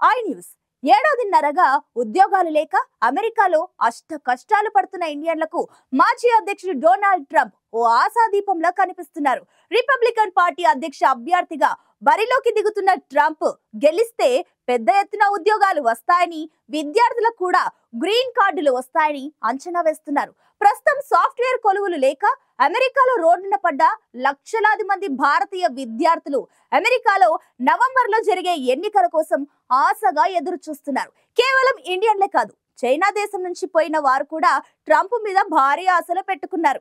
I news ఏడాదిన్నరగా ఉద్యోగాలు లేక అమెరికాలో అష్ట కష్టాలు పడుతున్న ఇండియన్లకు మాజీ అధ్యక్షుడు డొనాల్డ్ ట్రంప్ ఓ ఆశాదీపంలా కనిపిస్తున్నారు రిపబ్లికన్ పార్టీ అధ్యక్ష అభ్యర్థిగా బరిలోకి దిగుతున్న ట్రంప్ గెలిస్తే పెద్ద ఎత్తున ఉద్యోగాలు వస్తాయని విద్యార్థులకు కూడా గ్రీన్ కార్డులు వస్తాయని అంచనా వేస్తున్నారు ప్రస్తుతం సాఫ్ట్వేర్ కొలువులు లేక అమెరికాలో రోడ్డున పడ్డ లక్షలాది మంది భారతీయ విద్యార్థులు అమెరికాలో నవంబర్ లో జరిగే ఎన్నికల కోసం ఆశగా ఎదురు చూస్తున్నారు కేవలం ఇండియన్లే కాదు చైనా దేశం నుంచి పోయిన వారు కూడా ట్రంప్ మీద భారీ ఆశలు పెట్టుకున్నారు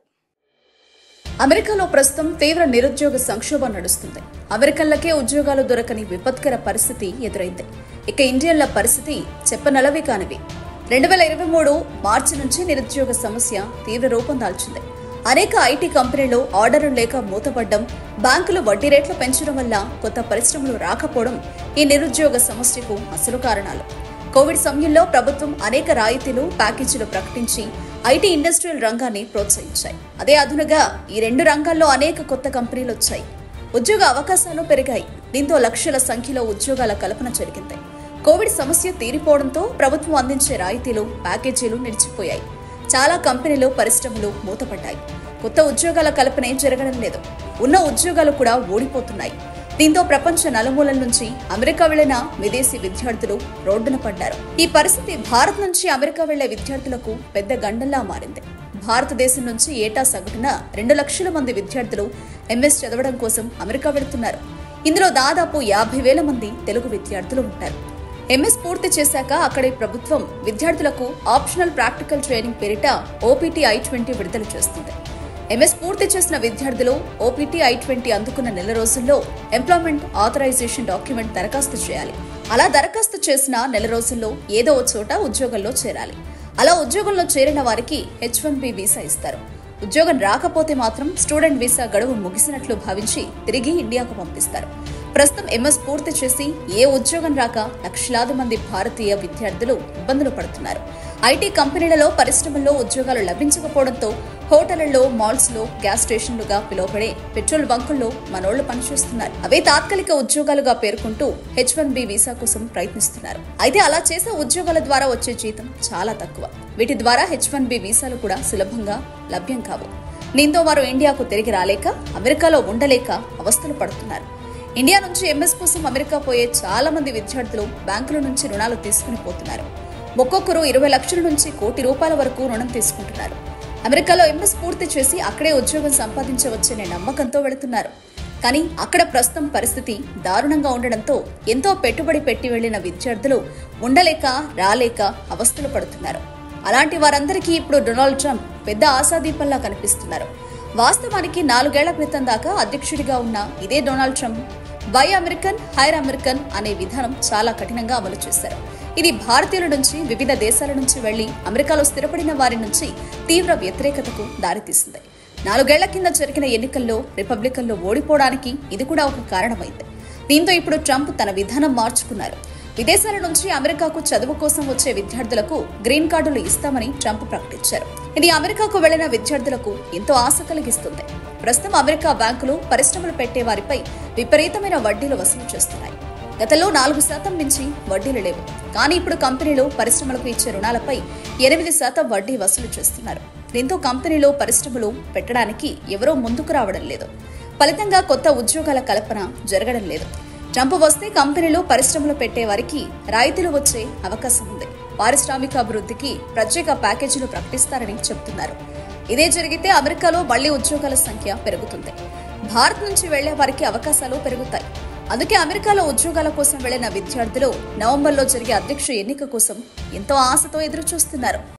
అమెరికాలో ప్రస్తుతం తీవ్ర నిరుద్యోగ సంక్షోభం నడుస్తుంది అమెరికన్లకే ఉద్యోగాలు దొరకని విపత్కర పరిస్థితి ఎదురైంది ఇక ఇండియన్ల పరిస్థితి చెప్పనలవి కానివి రెండు వేల ఇరవై మూడు మార్చి నుంచి నిరుద్యోగ సమస్య తీవ్ర రూపం దాల్చింది అనేక ఐటీ కంపెనీలు ఆర్డర్లు లేక మూతపడ్డం బ్యాంకులు వడ్డీ రేట్లు పెంచడం వల్ల కొత్త పరిశ్రమలు రాకపోవడం ఈ నిరుద్యోగ సమస్యకు అసలు కారణాలు కోవిడ్ సమయంలో ప్రభుత్వం అనేక రాయితీలు ప్యాకేజీలు ప్రకటించి ఐటీ ఇండస్ట్రియల్ రంగాన్ని ప్రోత్సహించాయి అదే అదునుగా ఈ రెండు రంగాల్లో అనేక కొత్త కంపెనీలు వచ్చాయి ఉద్యోగ అవకాశాలు పెరిగాయి దీంతో లక్షల సంఖ్యలో ఉద్యోగాల కల్పన జరిగింది కోవిడ్ సమస్య తీరిపోవడంతో ప్రభుత్వం అందించే రాయితీలు ప్యాకేజీలు నిలిచిపోయాయి చాలా కంపెనీలు పరిశ్రమలు మూతపడ్డాయి కొత్త ఉద్యోగాల కల్పనే జరగడం లేదు ఉన్న ఉద్యోగాలు కూడా ఓడిపోతున్నాయి దీంతో ప్రపంచ నలుమూలల నుంచి అమెరికా వెళ్లిన విదేశీ విద్యార్థులు రోడ్డున పడ్డారు ఈ పరిస్థితి భారత్ నుంచి అమెరికా వెళ్లే విద్యార్థులకు పెద్ద గండంలా మారింది భారతదేశం నుంచి ఏటా సగటున రెండు లక్షల మంది విద్యార్థులు ఎంఎస్ చదవడం కోసం అమెరికా వెళుతున్నారు ఇందులో దాదాపు యాభై వేల మంది తెలుగు విద్యార్థులు ఉంటారు ఎంఎస్ పూర్తి చేశాక అక్కడి ప్రభుత్వం విద్యార్థులకు ఆప్షనల్ ప్రాక్టికల్ ట్రైనింగ్ పేరిట ఓపీటీ ఐ ట్వంటీ విడుదల చేస్తుంది ఎంఎస్ పూర్తి చేసిన విద్యార్థులు ఓపీటీ ఐ ట్వంటీ అందుకున్న నెల రోజుల్లో ఎంప్లాయ్మెంట్ ఆథరైజేషన్ డాక్యుమెంట్ దరఖాస్తు చేయాలి అలా దరఖాస్తు చేసిన నెల రోజుల్లో ఏదో ఓ చోట ఉద్యోగంలో చేరాలి అలా ఉద్యోగంలో చేరిన వారికి హెచ్ వన్ బి వీసా ఇస్తారు ఉద్యోగం రాకపోతే మాత్రం స్టూడెంట్ వీసా గడువు ముగిసినట్లు భావించి తిరిగి ఇండియాకు పంపిస్తారు ప్రస్తుతం ఎంఎస్ పూర్తి చేసి ఏ ఉద్యోగం రాక లక్షలాది మంది భారతీయ విద్యార్థులు ఇబ్బందులు పడుతున్నారు ఐటీ కంపెనీలలో పరిశ్రమల్లో ఉద్యోగాలు లభించకపోవడంతో హోటళ్లలో మాల్స్ లో గ్యాస్ స్టేషన్లుగా పిలువబడే పెట్రోల్ బంకుల్లో మనోళ్లు పనిచేస్తున్నారు అవే తాత్కాలిక ఉద్యోగాలుగా పేర్కొంటూ హెచ్ వన్ బి వీసా కోసం ప్రయత్నిస్తున్నారు అయితే అలా చేసే ఉద్యోగాల ద్వారా వచ్చే జీతం చాలా తక్కువ వీటి ద్వారా హెచ్ వన్ బి వీసాలు కూడా సులభంగా లభ్యం కావు దీంతో వారు ఇండియాకు తిరిగి రాలేక అమెరికాలో ఉండలేక అవస్థలు పడుతున్నారు ఇండియా నుంచి ఎంఎస్ కోసం అమెరికా పోయే చాలా మంది విద్యార్థులు బ్యాంకుల నుంచి రుణాలు తీసుకుని పోతున్నారు ఒక్కొక్కరు ఇరవై లక్షల నుంచి కోటి రూపాయల వరకు రుణం తీసుకుంటున్నారు అమెరికాలో ఎంఎస్ పూర్తి చేసి అక్కడే ఉద్యోగం సంపాదించవచ్చనే నమ్మకంతో వెళుతున్నారు కానీ అక్కడ ప్రస్తుతం పరిస్థితి దారుణంగా ఉండడంతో ఎంతో పెట్టుబడి పెట్టి వెళ్లిన విద్యార్థులు ఉండలేక రాలేక అవస్థలు పడుతున్నారు అలాంటి వారందరికీ ఇప్పుడు డొనాల్డ్ ట్రంప్ పెద్ద ఆశాదీపంలా కనిపిస్తున్నారు వాస్తవానికి నాలుగేళ్ల క్రితం దాకా అధ్యక్షుడిగా ఉన్న ఇదే Donald Trump buy American hire American అనే విధానం చాలా కఠినంగా అమలు చేశారు ఇది భారతీయుల నుంచి వివిధ దేశాల నుంచి వెళ్లి అమెరికాలో స్థిరపడిన వారి నుంచి తీవ్ర వ్యతిరేకతకు దారితీసింది నాలుగేళ్ల కింద జరిగిన ఎన్నికల్లో రిపబ్లికన్లు ఓడిపోవడానికి ఇది కూడా ఒక కారణమైంది దీంతో ఇప్పుడు ట్రంప్ తన విధానం మార్చుకున్నారు విదేశాల నుంచి అమెరికాకు చదువు కోసం వచ్చే విద్యార్థులకు గ్రీన్ కార్డులు ఇస్తామని ట్రంప్ ప్రకటించారు ఇది అమెరికాకు వెళ్లిన విద్యార్థులకు ఎంతో ఆశ కలిగిస్తుంది ప్రస్తుతం అమెరికా బ్యాంకులు పరిశ్రమలు పెట్టే వారిపై విపరీతమైన వడ్డీలు వసూలు చేస్తున్నాయి గతంలో నాలుగు శాతం మించి వడ్డీలు లేవు కానీ ఇప్పుడు కంపెనీలు పరిశ్రమలకు ఇచ్చే రుణాలపై ఎనిమిది శాతం వడ్డీ వసూలు చేస్తున్నారు దీంతో కంపెనీలు పరిశ్రమలు పెట్టడానికి ఎవరూ ముందుకు రావడం లేదు ఫలితంగా కొత్త ఉద్యోగాల కల్పన జరగడం లేదు ట్రంప్ వస్తే కంపెనీలు పరిశ్రమలు పెట్టే వారికి రాయితీలు వచ్చే అవకాశం ఉంది పారిశ్రామిక అభివృద్ధికి ప్రత్యేక ప్యాకేజీలు ప్రకటిస్తారని చెబుతున్నారు ఇదే జరిగితే అమెరికాలో మళ్లీ ఉద్యోగాల సంఖ్య పెరుగుతుంది భారత్ నుంచి వెళ్లే వారికి అవకాశాలు పెరుగుతాయి అందుకే అమెరికాలో ఉద్యోగాల కోసం వెళ్లిన విద్యార్థులు నవంబర్లో జరిగే అధ్యక్ష ఎన్నిక కోసం ఎంతో ఆశతో ఎదురు చూస్తున్నారు